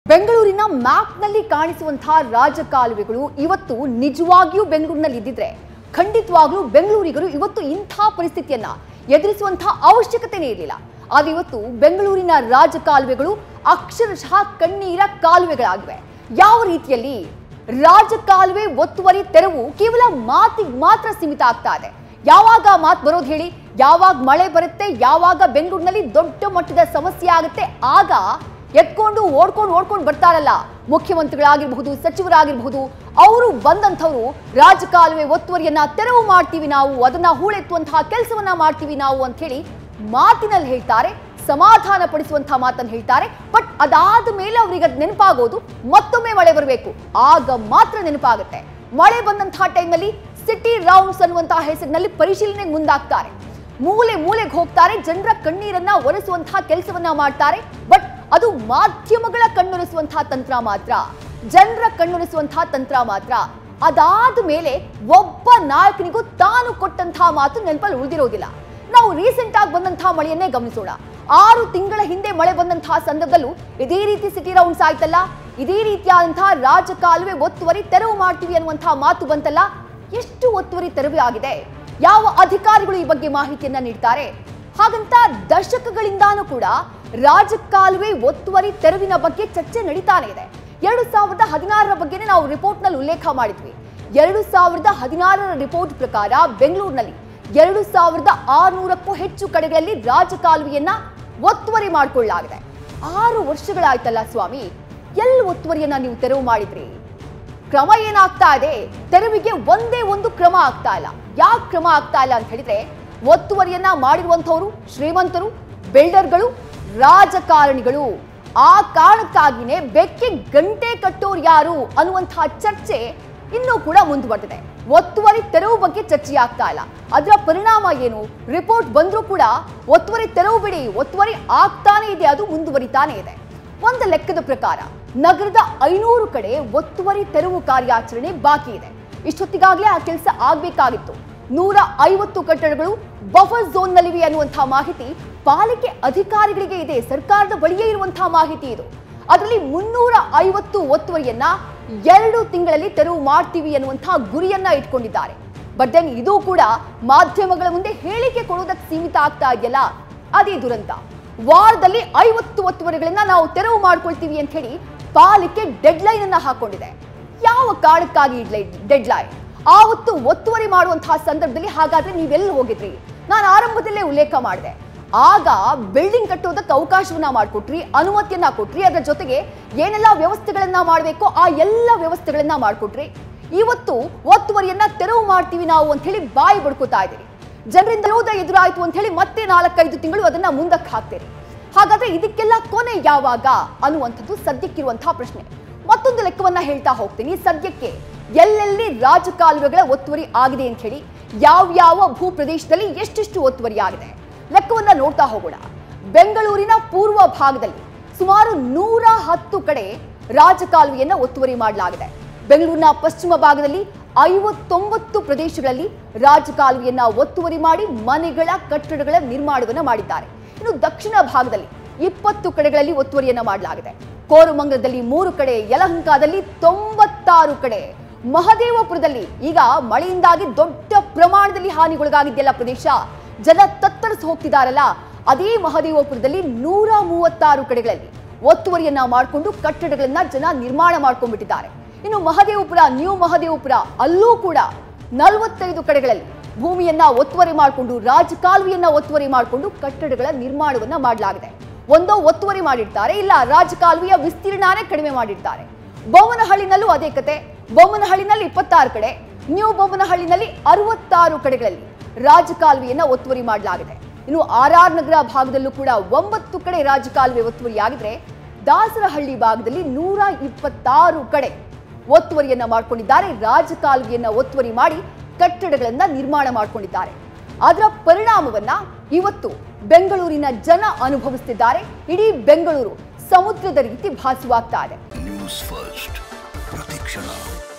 ಬೆಂಗಳೂರಿನ ಮ್ಯಾಪ್ನಲ್ಲಿ ಕಾಣಿಸುವಂತಹ ರಾಜಕಾಲುವೆಗಳು ಇವತ್ತು ನಿಜವಾಗಿಯೂ ಬೆಂಗಳೂರಿನಲ್ಲಿ ಇದ್ದಿದ್ರೆ ಖಂಡಿತವಾಗ್ಲೂ ಬೆಂಗಳೂರಿಗರು ಇವತ್ತು ಇಂಥ ಪರಿಸ್ಥಿತಿಯನ್ನ ಎದುರಿಸುವಂತಹ ಅವಶ್ಯಕತೆನೇ ಇರಲಿಲ್ಲ ಆದ್ರೆ ಇವತ್ತು ಬೆಂಗಳೂರಿನ ರಾಜಕಾಲುವೆಗಳು ಅಕ್ಷರಶಃ ಕಣ್ಣೀರ ಕಾಲುವೆಗಳಾಗಿವೆ ಯಾವ ರೀತಿಯಲ್ಲಿ ರಾಜಕಾಲುವೆ ಒತ್ತುವರಿ ತೆರವು ಕೇವಲ ಮಾತಿಗೆ ಮಾತ್ರ ಸೀಮಿತ ಆಗ್ತಾ ಇದೆ ಯಾವಾಗ ಮಾತು ಬರೋದು ಹೇಳಿ ಯಾವಾಗ ಮಳೆ ಬರುತ್ತೆ ಯಾವಾಗ ಬೆಂಗಳೂರಿನಲ್ಲಿ ದೊಡ್ಡ ಮಟ್ಟದ ಸಮಸ್ಯೆ ಆಗುತ್ತೆ ಆಗ ಎತ್ಕೊಂಡು ಓಡ್ಕೊಂಡು ಓಡ್ಕೊಂಡು ಬರ್ತಾರಲ್ಲ ಮುಖ್ಯಮಂತ್ರಿಗಳಾಗಿರಬಹುದು ಸಚಿವರಾಗಿರಬಹುದು ಅವರು ಬಂದಂಥವ್ರು ರಾಜಕಾಲುವೆ ಒತ್ತುವರಿಯನ್ನ ತೆರವು ಮಾಡ್ತೀವಿ ನಾವು ಅದನ್ನ ಹೂಳೆತ್ತುವಂತಹ ಕೆಲಸವನ್ನ ಮಾಡ್ತೀವಿ ನಾವು ಅಂತ ಹೇಳಿ ಮಾತಿನಲ್ಲಿ ಹೇಳ್ತಾರೆ ಸಮಾಧಾನ ಪಡಿಸುವಂತಹ ಮಾತನ್ನು ಹೇಳ್ತಾರೆ ಬಟ್ ಅದಾದ ಮೇಲೆ ಅವ್ರಿಗೆ ಅದು ನೆನಪಾಗೋದು ಮತ್ತೊಮ್ಮೆ ಮಳೆ ಬರಬೇಕು ಆಗ ಮಾತ್ರ ನೆನಪಾಗುತ್ತೆ ಮಳೆ ಬಂದಂತಹ ಟೈಮ್ನಲ್ಲಿ ಸಿಟಿ ರೌಂಡ್ಸ್ ಅನ್ನುವಂತಹ ಹೆಸರಿನಲ್ಲಿ ಪರಿಶೀಲನೆಗೆ ಮುಂದಾಗ್ತಾರೆ ಮೂಲೆ ಮೂಲೆಗೆ ಹೋಗ್ತಾರೆ ಜನರ ಕಣ್ಣೀರನ್ನ ಒರೆಸುವಂತಹ ಕೆಲಸವನ್ನ ಮಾಡ್ತಾರೆ ಬಟ್ ಅದು ಮಾಧ್ಯಮಗಳ ಕಣ್ಣೊರೆಸುವಂತಹ ತಂತ್ರ ಮಾತ್ರ ಜನರ ಕಣ್ಣೊರೆಸುವಂತಹ ತಂತ್ರ ಮಾತ್ರ ಅದಾದ ಮೇಲೆ ಒಬ್ಬ ನಾಯಕನಿಗೂ ತಾನು ಕೊಟ್ಟಂತಹ ಮಾತು ನೆನಪಲ್ಲಿ ಉಳಿದಿರೋದಿಲ್ಲ ನಾವು ರೀಸೆಂಟ್ ಆಗಿ ಬಂದಂತಹ ಮಳೆಯನ್ನೇ ಗಮನಿಸೋಣ ಆರು ತಿಂಗಳ ಹಿಂದೆ ಮಳೆ ಬಂದಂತಹ ಸಂದರ್ಭದಲ್ಲೂ ಇದೇ ರೀತಿ ಸಿಟಿ ರೌಂಡ್ಸ್ ಆಯ್ತಲ್ಲ ಇದೇ ರೀತಿಯಾದಂತಹ ರಾಜಕಾಲುವೆ ಒತ್ತುವರಿ ತೆರವು ಮಾಡ್ತೀವಿ ಅನ್ನುವಂತಹ ಮಾತು ಬಂತಲ್ಲ ಎಷ್ಟು ಒತ್ತುವರಿ ತೆರವು ಆಗಿದೆ ಯಾವ ಅಧಿಕಾರಿಗಳು ಈ ಬಗ್ಗೆ ಮಾಹಿತಿಯನ್ನ ನೀಡ್ತಾರೆ ಹಾಗಂತ ದಶಕಗಳಿಂದಾನೂ ಕೂಡ ರಾಜಕಾಲುವೆ ಒತ್ತುವರಿ ತೆರವಿನ ಬಗ್ಗೆ ಚರ್ಚೆ ನಡೀತಾನೆ ಇದೆ ಎರಡು ಸಾವಿರದ ಹದಿನಾರರ ಬಗ್ಗೆನೇ ನಾವು ರಿಪೋರ್ಟ್ನಲ್ಲಿ ಉಲ್ಲೇಖ ಮಾಡಿದ್ವಿ ಎರಡು ಸಾವಿರದ ಹದಿನಾರರ ರಿಪೋರ್ಟ್ ಪ್ರಕಾರ ಬೆಂಗಳೂರಿನಲ್ಲಿ ಎರಡು ಸಾವಿರದ ಆರುನೂರಕ್ಕೂ ಹೆಚ್ಚು ಕಡೆಗಳಲ್ಲಿ ರಾಜಕಾಲುವೆಯನ್ನ ಒತ್ತುವರಿ ಮಾಡಿಕೊಳ್ಳಲಾಗಿದೆ ಆರು ವರ್ಷಗಳಾಯ್ತಲ್ಲ ಸ್ವಾಮಿ ಎಲ್ಲಿ ಒತ್ತುವರಿಯನ್ನ ನೀವು ತೆರವು ಮಾಡಿದ್ರಿ ಕ್ರಮ ಏನಾಗ್ತಾ ಇದೆ ತೆರವಿಗೆ ಒಂದೇ ಒಂದು ಕ್ರಮ ಆಗ್ತಾ ಇಲ್ಲ ಯಾಕೆ ಕ್ರಮ ಆಗ್ತಾ ಇಲ್ಲ ಅಂತ ಹೇಳಿದ್ರೆ ಒತ್ತುವರಿಯನ್ನ ಮಾಡಿರುವಂತವರು ಶ್ರೀಮಂತರು ಬಿಲ್ಡರ್ಗಳು ರಾಜಕಾರಣಿಗಳು ಆ ಕಾರಣಕ್ಕಾಗಿನೇ ಬೆಕ್ಕೆ ಗಂಟೆ ಕಟ್ಟೋರು ಯಾರು ಅನ್ನುವಂತಹ ಚರ್ಚೆ ಇನ್ನೂ ಕೂಡ ಮುಂದುವರೆದಿದೆ ಒತ್ತುವರಿ ತೆರವು ಬಗ್ಗೆ ಚರ್ಚೆ ಆಗ್ತಾ ಇಲ್ಲ ಅದರ ಪರಿಣಾಮ ಏನು ರಿಪೋರ್ಟ್ ಬಂದ್ರೂ ಕೂಡ ಒತ್ತುವರಿ ತೆರವು ಬಿಡಿ ಒತ್ತುವರಿ ಆಗ್ತಾನೆ ಇದೆ ಅದು ಮುಂದುವರಿತಾನೆ ಇದೆ ಒಂದು ಲೆಕ್ಕದ ಪ್ರಕಾರ ನಗರದ ಐನೂರು ಕಡೆ ಒತ್ತುವರಿ ತೆರವು ಕಾರ್ಯಾಚರಣೆ ಬಾಕಿ ಇದೆ ಇಷ್ಟೊತ್ತಿಗಾಗಲೇ ಆ ಕೆಲಸ ಆಗ್ಬೇಕಾಗಿತ್ತು ನೂರ ಐವತ್ತು ಕಟ್ಟಡಗಳು ಬಫರ್ ಝೋನ್ನಲ್ಲಿವೆ ಅನ್ನುವಂತಹ ಮಾಹಿತಿ ಪಾಲಿಕೆ ಅಧಿಕಾರಿಗಳಿಗೆ ಇದೆ ಸರ್ಕಾರದ ಬಳಿಯೇ ಇರುವಂತಹ ಮಾಹಿತಿ ಇದು ಅದರಲ್ಲಿ ಮುನ್ನೂರ ಐವತ್ತು ಒತ್ತುವರಿಯನ್ನ ಎರಡು ತಿಂಗಳಲ್ಲಿ ತೆರವು ಮಾಡ್ತೀವಿ ಅನ್ನುವಂತಹ ಗುರಿಯನ್ನ ಇಟ್ಕೊಂಡಿದ್ದಾರೆ ಬಟ್ ದೆನ್ ಇದು ಕೂಡ ಮಾಧ್ಯಮಗಳ ಮುಂದೆ ಹೇಳಿಕೆ ಕೊಡುವುದಕ್ಕೆ ಸೀಮಿತ ಆಗ್ತಾ ಇದೆಯಲ್ಲ ಅದೇ ದುರಂತ ವಾರದಲ್ಲಿ ಐವತ್ತು ಒತ್ತುವರಿಗಳನ್ನ ನಾವು ತೆರವು ಮಾಡ್ಕೊಳ್ತೀವಿ ಅಂತ ಹೇಳಿ ಪಾಲಿಕೆ ಡೆಡ್ಲೈನ್ ಅನ್ನ ಹಾಕೊಂಡಿದೆ ಯಾವ ಕಾರಣಕ್ಕಾಗಿ ಡೆಡ್ಲೈನ್ ಆವತ್ತು ಒತ್ತುವರಿ ಮಾಡುವಂತಹ ಸಂದರ್ಭದಲ್ಲಿ ಹಾಗಾದ್ರೆ ನೀವೆಲ್ಲಿ ಹೋಗಿದ್ರಿ ನಾನು ಆರಂಭದಲ್ಲೇ ಉಲ್ಲೇಖ ಮಾಡಿದೆ ಆಗ ಬಿಲ್ಡಿಂಗ್ ಕಟ್ಟೋದಕ್ಕೆ ಅವಕಾಶವನ್ನ ಮಾಡಿಕೊಟ್ರಿ ಅನುಮತಿಯನ್ನ ಕೊಟ್ರಿ ಅದರ ಜೊತೆಗೆ ಏನೆಲ್ಲ ವ್ಯವಸ್ಥೆಗಳನ್ನ ಮಾಡಬೇಕೋ ಆ ಎಲ್ಲ ವ್ಯವಸ್ಥೆಗಳನ್ನ ಮಾಡಿಕೊಟ್ರಿ ಇವತ್ತು ಒತ್ತುವರಿಯನ್ನ ತೆರವು ಮಾಡ್ತೀವಿ ನಾವು ಅಂತ ಹೇಳಿ ಬಾಯಿ ಬಡ್ಕೋತಾ ಇದ್ದೀರಿ ಜನರಿಂದ ವಿರೋಧ ಎದುರಾಯ್ತು ಅಂತ ಹೇಳಿ ಮತ್ತೆ ನಾಲ್ಕೈದು ತಿಂಗಳು ಅದನ್ನ ಮುಂದಕ್ಕೆ ಹಾಕ್ತೀರಿ ಹಾಗಾದ್ರೆ ಇದಕ್ಕೆಲ್ಲ ಕೊನೆ ಯಾವಾಗ ಅನ್ನುವಂಥದ್ದು ಸದ್ಯಕ್ಕಿರುವಂತಹ ಪ್ರಶ್ನೆ ಮತ್ತೊಂದು ಲೆಕ್ಕವನ್ನ ಹೇಳ್ತಾ ಹೋಗ್ತೀನಿ ಸದ್ಯಕ್ಕೆ ಎಲ್ಲೆಲ್ಲಿ ರಾಜಕಾಲುವೆಗಳ ಒತ್ತುವರಿ ಆಗಿದೆ ಅಂತ ಹೇಳಿ ಯಾವ್ಯಾವ ಭೂ ಪ್ರದೇಶದಲ್ಲಿ ಎಷ್ಟೆಷ್ಟು ಒತ್ತುವರಿ ಆಗಿದೆ ಲೆಕ್ಕವನ್ನ ನೋಡ್ತಾ ಹೋಗೋಣ ಬೆಂಗಳೂರಿನ ಪೂರ್ವ ಭಾಗದಲ್ಲಿ ಸುಮಾರು ನೂರ ಹತ್ತು ಕಡೆ ರಾಜಕಾಲುವೆಯನ್ನ ಒತ್ತುವರಿ ಮಾಡಲಾಗಿದೆ ಬೆಂಗಳೂರಿನ ಪಶ್ಚಿಮ ಭಾಗದಲ್ಲಿ ಐವತ್ತೊಂಬತ್ತು ಪ್ರದೇಶಗಳಲ್ಲಿ ರಾಜಕಾಲುವೆಯನ್ನ ಒತ್ತುವರಿ ಮಾಡಿ ಮನೆಗಳ ಕಟ್ಟಡಗಳ ನಿರ್ಮಾಣವನ್ನ ಮಾಡಿದ್ದಾರೆ ಇನ್ನು ದಕ್ಷಿಣ ಭಾಗದಲ್ಲಿ ಇಪ್ಪತ್ತು ಕಡೆಗಳಲ್ಲಿ ಒತ್ತುವರಿಯನ್ನ ಮಾಡಲಾಗಿದೆ ಕೋರಮಂಗಲದಲ್ಲಿ ಮೂರು ಕಡೆ ಯಲಹಂಕದಲ್ಲಿ ತೊಂಬತ್ತಾರು ಕಡೆ ಮಹದೇವಪುರದಲ್ಲಿ ಈಗ ಮಳೆಯಿಂದಾಗಿ ದೊಡ್ಡ ಪ್ರಮಾಣದಲ್ಲಿ ಹಾನಿಗೊಳಗಾಗಿದೆಯಲ್ಲ ಪ್ರದೇಶ ಜನ ತತ್ತರಿಸಿ ಹೋಗ್ತಿದಾರಲ್ಲ ಅದೇ ಮಹದೇವಪುರದಲ್ಲಿ ನೂರ ಮೂವತ್ತಾರು ಕಡೆಗಳಲ್ಲಿ ಒತ್ತುವರಿಯನ್ನ ಮಾಡಿಕೊಂಡು ಕಟ್ಟಡಗಳನ್ನ ಜನ ನಿರ್ಮಾಣ ಮಾಡ್ಕೊಂಡ್ಬಿಟ್ಟಿದ್ದಾರೆ ಇನ್ನು ಮಹದೇವಪುರ ನ್ಯೂ ಮಹದೇವಪುರ ಅಲ್ಲೂ ಕೂಡ ನಲವತ್ತೈದು ಕಡೆಗಳಲ್ಲಿ ಭೂಮಿಯನ್ನ ಒತ್ತುವರಿ ಮಾಡಿಕೊಂಡು ರಾಜಕಾಲುವೆಯನ್ನ ಒತ್ತುವರಿ ಮಾಡಿಕೊಂಡು ಕಟ್ಟಡಗಳ ನಿರ್ಮಾಣವನ್ನ ಮಾಡಲಾಗಿದೆ ಒಂದೋ ಒತ್ತುವರಿ ಮಾಡಿರ್ತಾರೆ ಇಲ್ಲ ರಾಜಕಾಲುವೆಯ ವಿಸ್ತೀರ್ಣನೇ ಕಡಿಮೆ ಮಾಡಿರ್ತಾರೆ ಬೊಮ್ಮನಹಳ್ಳಿನಲ್ಲೂ ಅದೇ ಕತೆ ಬೊಮ್ಮನಹಳ್ಳಿನಲ್ಲಿ ಇಪ್ಪತ್ತಾರು ಕಡೆ ನ್ಯೂ ಬೊಮ್ಮನಹಳ್ಳಿನಲ್ಲಿ ಅರವತ್ತಾರು ಕಡೆಗಳಲ್ಲಿ ರಾಜಕಾಲುವೆಯನ್ನ ಒತ್ತುವರಿ ಮಾಡಲಾಗಿದೆ ಇನ್ನು ಆರ್ ಆರ್ ನಗರ ಭಾಗದಲ್ಲೂ ಕೂಡ ಒಂಬತ್ತು ಕಡೆ ರಾಜಕಾಲುವೆ ಒತ್ತುವರಿಯಾಗಿದ್ರೆ ದಾಸರಹಳ್ಳಿ ಭಾಗದಲ್ಲಿ ನೂರ ಇಪ್ಪತ್ತಾರು ಕಡೆ ಒತ್ತುವರಿಯನ್ನ ಮಾಡಿಕೊಂಡಿದ್ದಾರೆ ರಾಜಕಾಲುವೆಯನ್ನ ಒತ್ತುವರಿ ಮಾಡಿ ಕಟ್ಟಡಗಳನ್ನ ನಿರ್ಮಾಣ ಮಾಡಿಕೊಂಡಿದ್ದಾರೆ ಅದರ ಪರಿಣಾಮವನ್ನ ಇವತ್ತು ಬೆಂಗಳೂರಿನ ಜನ ಅನುಭವಿಸುತ್ತಿದ್ದಾರೆ ಇಡೀ ಬೆಂಗಳೂರು ಸಮುದ್ರದ ರೀತಿ ಭಾಸವಾಗ್ತಾ ಇದೆ ನ್ಯೂಸ್ ಫಸ್ಟ್ ಪ್ರತಿಕ್ಷಣ